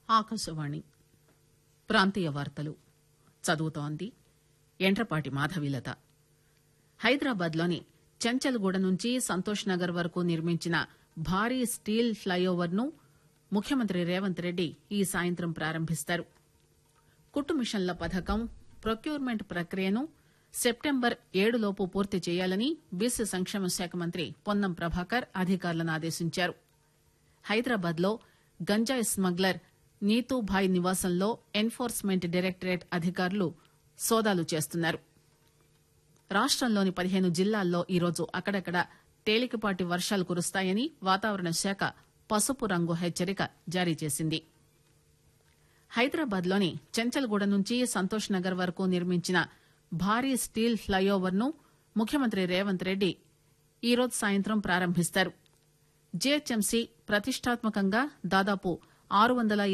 ఆకాశవాణి ప్రాంతీయ వార్తలు చదువుతోంది ఎండ్రపాటి మాధవీలత హైదరాబాద్ లోని చెంచల్గూడ నుంచి సంతోష్ నగర్ వరకు నిర్మించిన భారీ స్టీల్ ప్లైఓవర్ ను ముఖ్యమంత్రి రేవంత్ రెడ్డి ఈ సాయంత్రం ప్రారంభిస్తారు కుట్టు మిషన్ల పథకం ప్రొక్యూర్మెంట్ ప్రక్రియను సెప్టెంబర్ ఏడులోపు పూర్తి చేయాలని బీసీ సంక్షేమ శాఖ మంత్రి పొన్నం ప్రభాకర్ అధికారులను ఆదేశించారు హైదరాబాద్ లో గంజాయి స్మగ్లర్ నీతూభాయ్ నివాసంలో ఎన్ఫోర్స్మెంట్ డైరెక్టరేట్ అధికారులు సోదాలు చేస్తున్నారు రాష్టంలోని పదిహేను జిల్లాల్లో ఈరోజు అక్కడక్కడ తేలికపాటి వర్షాలు కురుస్తాయని వాతావరణ శాఖ పసుపు రంగు హెచ్చరిక జారీ చేసింది హైదరాబాద్ లోని చెంచల్గూడ నుంచి సంతోష్ నగర్ వరకు నిర్మించిన భారీ స్టీల్ ప్లైఓవర్ ను ముఖ్యమంత్రి రేవంత్ రెడ్డి ఈరోజు సాయంత్రం ప్రారంభిస్తారు జీహెచ్ఎంసీ ప్రతిష్టాత్మకంగా దాదాపు ఆరు వందల